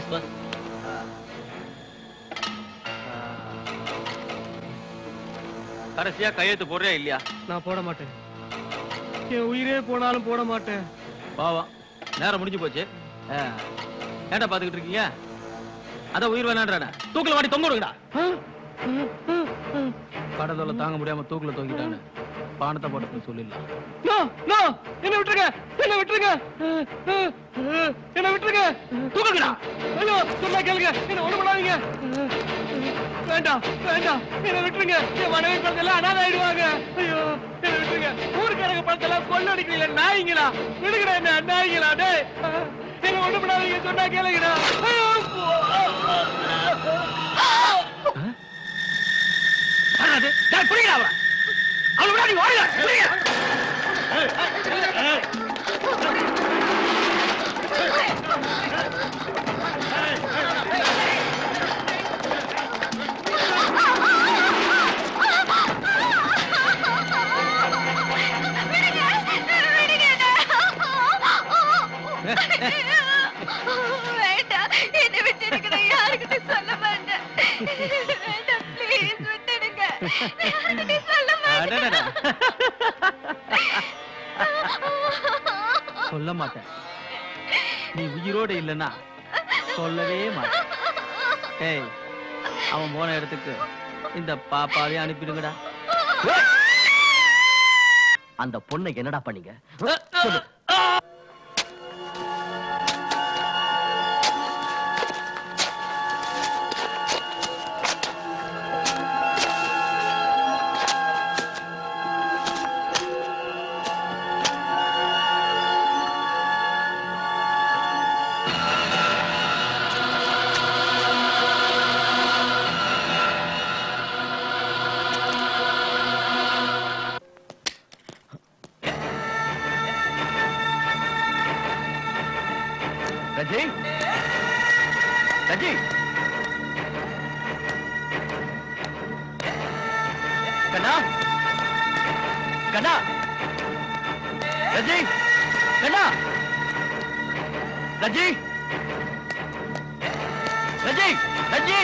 Bus கடைசியா கையெழுத்து போடுறியா இல்லையா நான் போட மாட்டேன் என் உயிரே போனாலும் போட மாட்டேன் பாவம் நேரம் முடிஞ்சு போச்சு ஆ. ஏன்டா பாத்துக்கிட்டு இருக்கீங்க அதான் உயிர் வேணான்றானே தூக்கில வாடி தொங்க விடுங்கடா கடலோல தாங்க முடியாம தூக்குல தொங்கிட்டானு பானத்தை போட்டு சொல்லிடலாம் நோ நோ என்ன விட்டுருங்க என்ன விட்டுருங்க என்ன விட்டுருங்க தூக்குங்கடா ஐயோ சொன்னா கேளுங்க என்ன ஒண்ணு பண்ணாதீங்க வேண்டாம் வேண்டாம் என்ன விட்டுருங்க என் மனைவி படத்தெல்லாம் அனாதை ஆயிடுவாங்க ஐயோ என்ன விட்டுருங்க ஊருக்காரங்க படத்தெல்லாம் கொள்ளடிக்கிறீங்களா நாய்ங்களா விடுங்கடா என்ன நாய்ங்களா டேய் என்ன ஒண்ணு பண்ணாதீங்க சொன்னா கேளுங்கடா ஐயோ புரியுதா அவன் அவளை விட நீ ஓடுங்க புரியுங்க வேண்டாம் என்னை விட்டு எனக்கு நான் யாருக்கிட்ட சொல்ல மாட்டேன் வேண்டாம் ப்ளீஸ் விட்டுடுங்க யாருக்கிட்ட சொல்ல அடடடா. மாட்டேன் சொல்ல மாட்டேன் நீ உயிரோட இல்லைன்னா சொல்லவே மாட்டேன் ஏய் அவன் போன இடத்துக்கு இந்த பாப்பாவே அனுப்பிடுங்கடா அந்த பொண்ணை என்னடா பண்ணீங்க ரஜி ரஜி கண்ணா கண்ணா ரஜி கண்ணா ரஜி ரஜி ரஜி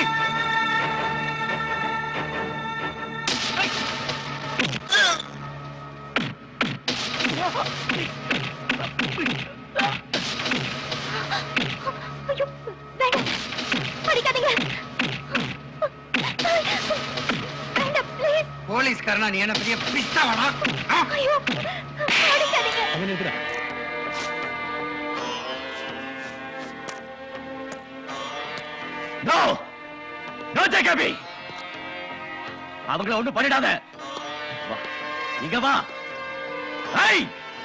ஐயோ வேண்டாம் படிக்காதீங்க வேண்டாம் ப்ளீஸ் போலீஸ்காரனா நீ என்ன பெரிய பிஸ்தாவடா ஐயோ படிக்காதீங்க அவன் இருக்கிறா நோ நோ ஜேகபி அவங்கள ஒண்ணும் பண்ணிடாத வா இங்க வா ஐய்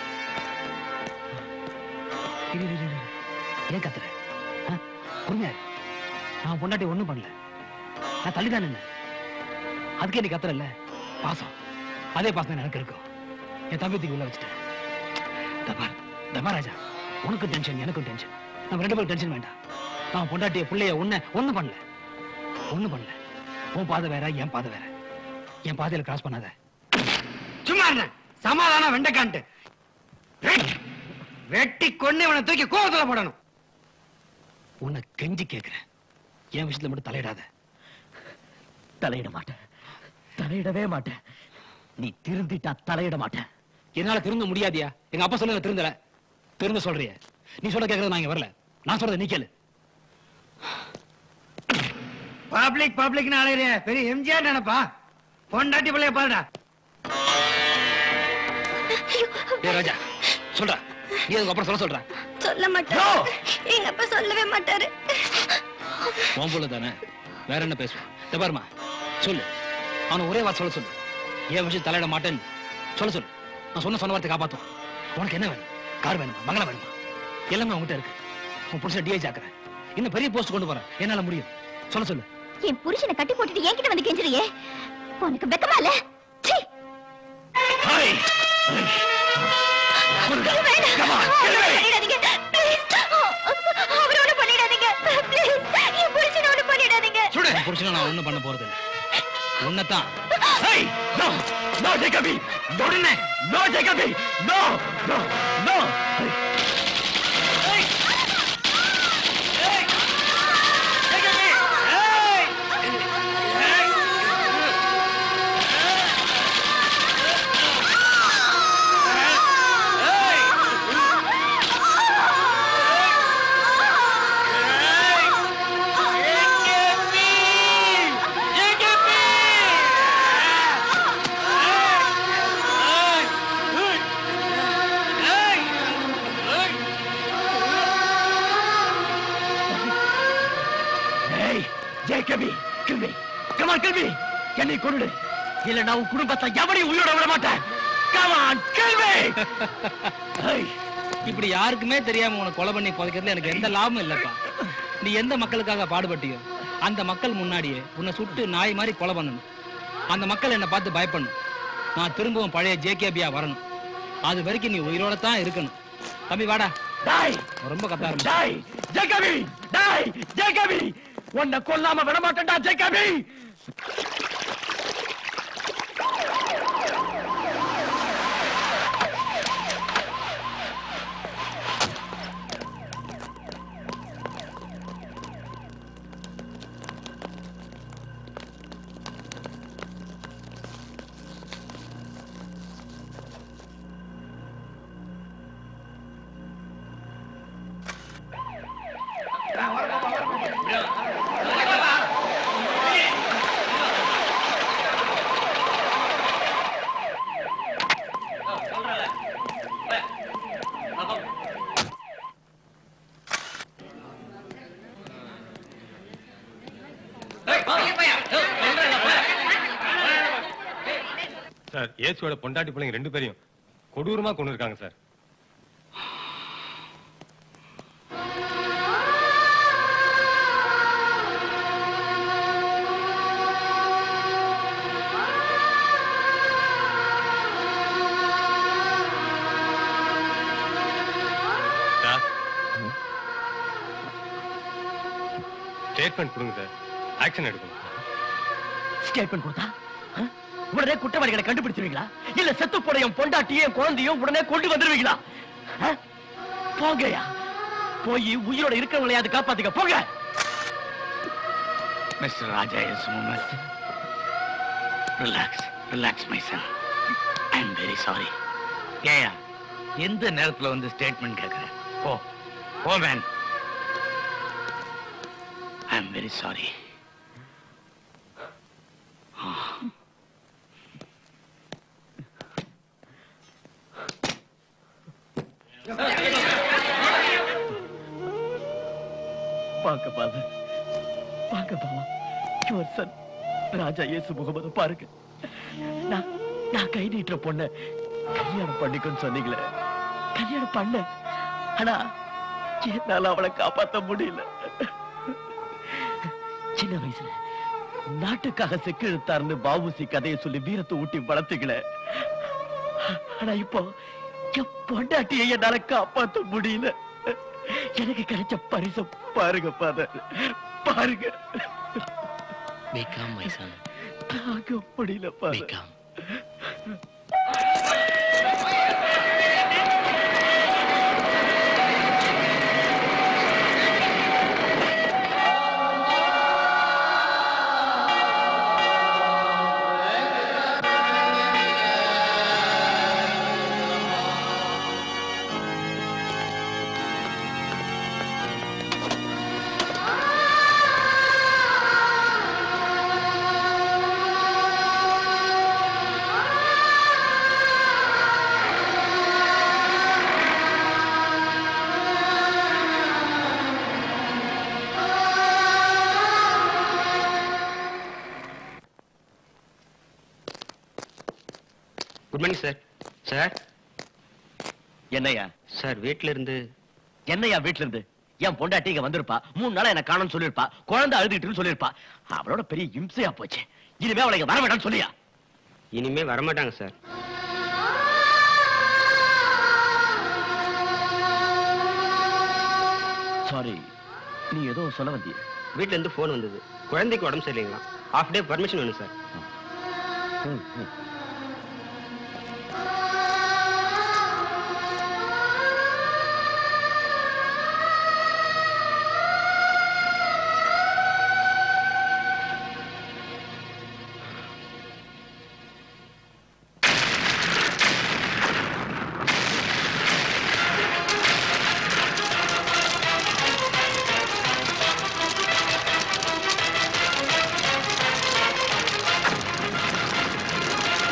இரு, இரு, இரு, இரு. ஏன் கத்துற ஆ? பொறுமையா இரு. நான் பொண்டாட்டி ஒண்ணும் பண்ணல நான் தள்ளிதான் நின்னேன் அதுக்கே நீ கத்துறல்ல பாசம் அதே பாசம் எனக்கு இருக்கும் என் தம்பியத்துக்கு உள்ள வச்சுட்டேன் தபார் தபாராஜா உனக்கும் டென்ஷன் எனக்கும் டென்ஷன் நம்ம ரெண்டு பேரும் டென்ஷன் வேண்டாம் நான் பொண்டாட்டிய பிள்ளைய ஒண்ணு ஒண்ணும் பண்ணல ஒண்ணும் பண்ணல உன் பாதை வேற என் பாதை வேற என் பாதையில கிராஸ் பண்ணாத சும்மா இருந்த சமாதானம் வெண்டைக்கான்ட்டு வெட்- வெட்டி கொன்னு இவனை தூக்கி கோவத்துல போடணும் உன்னை கெஞ்சி கேட்கிறேன் என் விஷயத்துல மட்டும் தலையிடாத தலையிட மாட்டேன் தலையிடவே மாட்டேன் நீ திருந்திட்டா தலையிட மாட்டேன் என்னால திருந்த முடியாதியா எங்க அப்பா சொல்ல திருந்தல திருந்த சொல்றிய நீ சொல்ல கேக்குறது நான் இங்க வரல நான் சொல்றத நீ கேளு பப்ளிக் பப்ளிக்னு அலையிறிய பெரிய எம்ஜிஆர் நினைப்பா பொண்டாட்டி பிள்ளைய பாருடா ஏ ராஜா சொல்றா நீ அதுக்கு அப்புறம் சொல்ல சொல்ற சொல்ல மாட்டாரு எங்க அப்பா சொல்லவே மாட்டாரு உன் புள்ள தானே வேற என்ன பேசுவான் இத பாருமா சொல்லு அவனை ஒரே வார்த்தை சொல்ல சொல்லு ஏன் விஷயம் தலையிட மாட்டேன்னு சொல்ல சொல்லு நான் சொன்ன சொன்ன வார்த்தை காப்பாத்துவான் உனக்கு என்ன வேணும் கார் வேணுமா பங்களா வேணுமா எல்லாமே உன்கிட்ட இருக்கு உன் புருஷன் டிஐஜி ஆக்குறேன் இன்னும் பெரிய போஸ்ட் கொண்டு போறேன் என்னால முடியும் சொல்ல சொல்லு என் புருஷனை கட்டி போட்டுட்டு என்கிட்ட வந்து கெஞ்சுறியே உனக்கு வெக்கமா இல்ல சீ! ஐய்! ஐயோ, வேண்டாம். அவரை பண்ணிடாதீங்க. Please. அவரை ஒண்ணும் பண்ணிடாதீங்க. Please. என் புருஷனை ஒண்ணும் பண்ணிடாதீங்க. சுடு என் புருஷனை நான் ஒண்ணும் பண்ண போறது இல்ல உன்னைத்தான் Hey! No! No, Jacoby! Don't in there! No, Jacoby! No! No! No! Hey! Hey! Hey! ஜேகபி kill me come on kill me என்னை கொன்னுடு இல்ல நான் உன் குடும்பத்தை எவனையும் உயிரோட விட மாட்டேன் கம் ஆன் கில் மீ இப்படி யாருக்குமே தெரியாம உனக்கு கொலை பண்ணி புதைக்கிறதுல எனக்கு எந்த லாபமும் இல்லப்பா நீ எந்த மக்களுக்காக பாடுபட்டியோ அந்த மக்கள் முன்னாடியே உன்னை சுட்டு நாய் மாதிரி கொலை பண்ணணும் அந்த மக்கள் என்னை பார்த்து பயப்படணும் நான் திரும்பவும் பழைய ஜேகேபியா வரணும் அது வரைக்கும் நீ உயிரோட தான் இருக்கணும் தம்பி வாடா டாய் ரொம்ப கத்தாரம் டாய் ஜேகபி டாய் ஜேகபி உன்னை கொல்லாம விட மாட்டேன்டா ஜேகபி சார் ஏசுவோட பொண்டாட்டி பிள்ளைங்க ரெண்டு பேரையும் கொடூரமா கொண்டு இருக்காங்க சார் சார் ஸ்டேட்மெண்ட் கொடுங்க சார் ஆக்ஷன் எடுக்கணும் ஸ்டேட்மெண்ட் கொடுத்தா ஆ? உடனே குற்றவாளிகளை கண்டுபிடிச்சிருவீங்களா இல்ல செத்து போன என் பொண்டாட்டியும் குழந்தையும் உடனே கொண்டு வந்துருவீங்களா ஆ? போங்கயா போய் உயிரோட இருக்கிறவங்களையாவது காப்பாத்துக்க போங்க mister Raja S Mohammed relax relax my son I am very sorry ஏயா எந்த நேரத்துல வந்து ஸ்டேட்மெண்ட் கேட்கிறேன் oh oh man I am very sorry வாங்க பாது வாங்க பாவா யுவர் சன் ராஜா இயேசு முகமது பாருங்க நான் நான் கை நீட்டுற பொண்ண கல்யாணம் பண்ணிக்கன்னு சொன்னீங்களே கல்யாணம் பண்ண ஆனா என்னால அவளை காப்பாத்த முடியல சின்ன வயசுல நாட்டுக்காக செக்கு இழுத்தாருன்னு பாபுசி கதையை சொல்லி வீரத்தை ஊட்டி வளர்த்துக்கல ஆனா இப்போ என் பொண்டாட்டியை என்னால காப்பாத்த முடியல எனக்கு கிடைச்ச பரிசு பாருங்க பாதர் பாருங்க Be calm, my son. தாங்க முடியல Be father calm. Good morning sir sir என்னையா சார் வீட்ல இருந்து என்னையா வீட்ல இருந்து என் பொண்டாட்டி இங்க வந்திருப்பா மூணு நாளா என்ன காணும்னு சொல்லிருப்பா குழந்தை அழுதுகிட்டுன்னு சொல்லிருப்பா அவளோட பெரிய இம்சையா போச்சு இனிமே அவளை இங்க வர வேண்டாம்னு சொல்லியா இனிமே வரமாட்டாங்க சார் சாரி நீ ஏதோ சொல்ல வந்திய வீட்ல இருந்து ஃபோன் வந்தது குழந்தைக்கு உடம்பு சரியில்லைங்களா ஹாஃப் டே பர்மிஷன் வேணும் சார் ஆ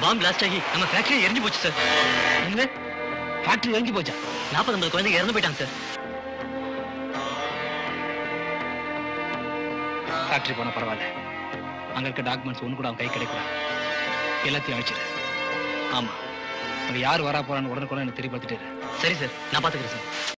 பாம்பு பிளாஸ்ட் ஆகி நம்ம ஃபேக்டரி எரிஞ்சு போச்சு சார் என்னது ஃபேக்டரி எரிஞ்சு போச்சா நாற்பது ஐம்பது குழந்தைங்க இறந்து போயிட்டாங்க சார் ஃபேக்டரி போனா பரவாயில்ல அங்க இருக்க டாக்குமெண்ட்ஸ் ஒன்று கூட அவன் கை கிடைக்கூடாது எல்லாத்தையும் அழிச்சிடு ஆமா அங்க யார் வரா போறான்னு உடனுக்குடன் எனக்கு தெரியப்படுத்திட்டு இரு. சரி சார் நான் பாத்துக்கிறேன் சார்